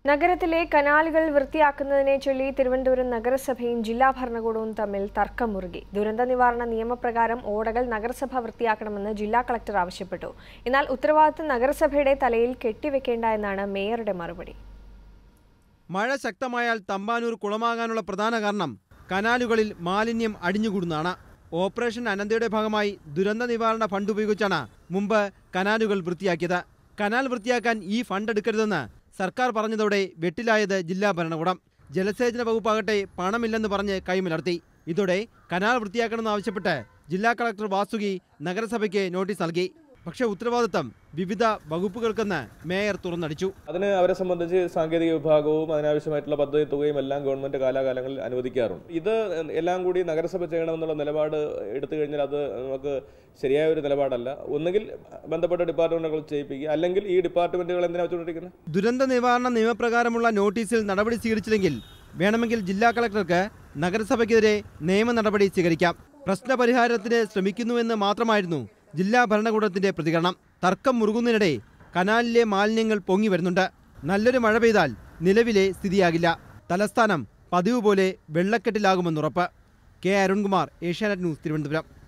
നഗരത്തിലെ കനാലുകൾ വൃത്തിയാക്കുന്നതിനെ ചൊല്ലി തിരുവനന്തപുരം നഗരസഭയും ജില്ലാ ഭരണകൂടവും തമ്മിൽ തർക്കം മുറുകി ദുരന്ത നിവാരണ നിയമപ്രകാരം ഓടകൾ നഗരസഭ വൃത്തിയാക്കണമെന്ന് ജില്ലാ കളക്ടർ ആവശ്യപ്പെട്ടു എന്നാൽ ഉത്തരവാദിത്തം നഗരസഭയുടെ തലയിൽ കെട്ടിവെക്കേണ്ട എന്നാണ് മേയറുടെ മറുപടി മഴ ശക്തമായാൽ തമ്പാനൂർ കുളമാകാനുള്ള പ്രധാന കാരണം കനാലുകളിൽ മാലിന്യം അടിഞ്ഞുകൂടുന്നതാണ് ഓപ്പറേഷൻ അനന്തയുടെ ഭാഗമായി ദുരന്ത നിവാരണ ഫണ്ട് ഉപയോഗിച്ചാണ് മുമ്പ് കനാലുകൾ വൃത്തിയാക്കിയത് കനാൽ വൃത്തിയാക്കാൻ ഈ ഫണ്ട് എടുക്കരുതെന്ന് സർക്കാർ പറഞ്ഞതോടെ വെട്ടിലായത് ജില്ലാ ഭരണകൂടം ജലസേചന വകുപ്പാകട്ടെ പണമില്ലെന്ന് പറഞ്ഞ് കൈമലർത്തി ഇതോടെ കനാൽ വൃത്തിയാക്കണമെന്നാവശ്യപ്പെട്ട് ജില്ലാ കളക്ടർ വാസുകി നഗരസഭയ്ക്ക് നോട്ടീസ് നൽകി പക്ഷേ ഉത്തരവാദിത്തം വിവിധ വകുപ്പുകൾക്കെന്ന് മേയർ തുറന്നടിച്ചു അതിന് അവരെ സംബന്ധിച്ച് സാങ്കേതിക വിഭാഗവും അതിനാവശ്യമായിട്ടുള്ള പദ്ധതി തുകയും എല്ലാം ഗവൺമെന്റ് കാലാകാലങ്ങളിൽ അനുവദിക്കാറുണ്ട് ഇത് എല്ലാം കൂടി നഗരസഭ ചെയ്യണമെന്നുള്ള നിലപാട് എടുത്തു കഴിഞ്ഞാൽ അത് നമുക്ക് ശരിയായ ഒരു നിലപാടല്ല ഒന്നുകിൽ ബന്ധപ്പെട്ട ഡിപ്പാർട്ട്മെന്റുകൾ ചെയ്യിപ്പിക്കുക അല്ലെങ്കിൽ ഈ ഡിപ്പാർട്ട്മെന്റുകൾ എന്തിനാ വെച്ചുകൊണ്ടിരിക്കുന്നത് ദുരന്ത നിവാരണ നിയമപ്രകാരമുള്ള നോട്ടീസിൽ നടപടി സ്വീകരിച്ചില്ലെങ്കിൽ വേണമെങ്കിൽ ജില്ലാ കളക്ടർക്ക് നഗരസഭയ്ക്കെതിരെ നിയമ നടപടി സ്വീകരിക്കാം പ്രശ്നപരിഹാരത്തിന് ശ്രമിക്കുന്നുവെന്ന് മാത്രമായിരുന്നു ജില്ലാ ഭരണകൂടത്തിന്റെ പ്രതികരണം തർക്കം മുറുകുന്നതിനിടെ കനാലിലെ മാലിന്യങ്ങൾ പൊങ്ങി വരുന്നുണ്ട് നല്ലൊരു മഴ പെയ്താൽ നിലവിലെ സ്ഥിതിയാകില്ല തലസ്ഥാനം പതിവ് പോലെ വെള്ളക്കെട്ടിലാകുമെന്നുറപ്പ് കെ അരുൺകുമാർ ഏഷ്യാനെറ്റ് ന്യൂസ് തിരുവനന്തപുരം